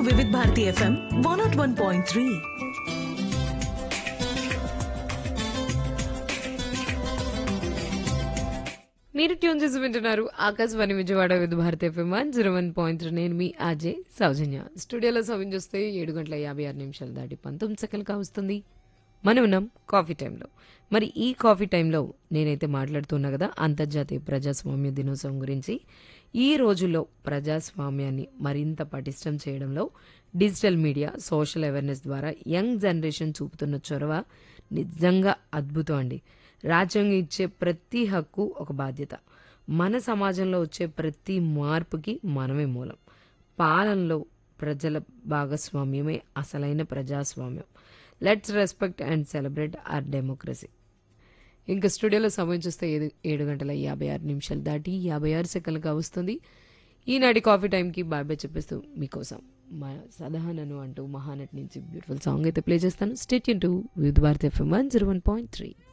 వివిధ Bharati FM one nought one point three మీరు tune చేసి వింటున్నారు Akashvani Vijayawada with Bharati FM one zero one point నేను మీ ఆజే సౌజన్య స్టూడియోలో సమయం చూస్తే ఏడు గంటల యాభై ఆరు నిమిషాలు దాటి పంతొమ్మిది సెకండ్లు వస్తుంది మనం ఉన్నాం కాఫీ టైంలో మరి ఈ కాఫీ టైంలో నేనైతే మాట్లాడుతున్నా కదా అంతర్జాతీయ ప్రజాస్వామ్య దినోత్సవం గురించి ఈ రోజుల్లో ప్రజాస్వామ్యాన్ని మరింత పటిష్టం చేయడంలో డిజిటల్ మీడియా సోషల్ అవేర్నెస్ ద్వారా యంగ్ జనరేషన్ చూపుతున్న చొరవ నిజంగా అద్భుతం అండి రాజ్యాంగం ఇచ్చే ప్రతి హక్కు ఒక బాధ్యత మన సమాజంలో వచ్చే ప్రతి మార్పుకి మనమే మూలం పాలనలో ప్రజల భాగస్వామ్యమే అసలైన ప్రజాస్వామ్యం let's respect and celebrate our democracy ఇంకా స్టూడియోలో సమయం చూస్తే ఏడు ఏడు గంటల యాభై ఆరు నిమిషాలు దాటి యాభై ఆరు సెకండ్లుగా వస్తుంది ఈనాటి కాఫీ టైంకి బాయ్ బాయ్ చెప్పేస్తూ మీకోసం మా సదహానను అంటూ మహానటి నుంచి బ్యూటిఫుల్ సాంగ్ అయితే ప్లే చేస్తాను స్టేట్ టు with Bharat FM one zero one point three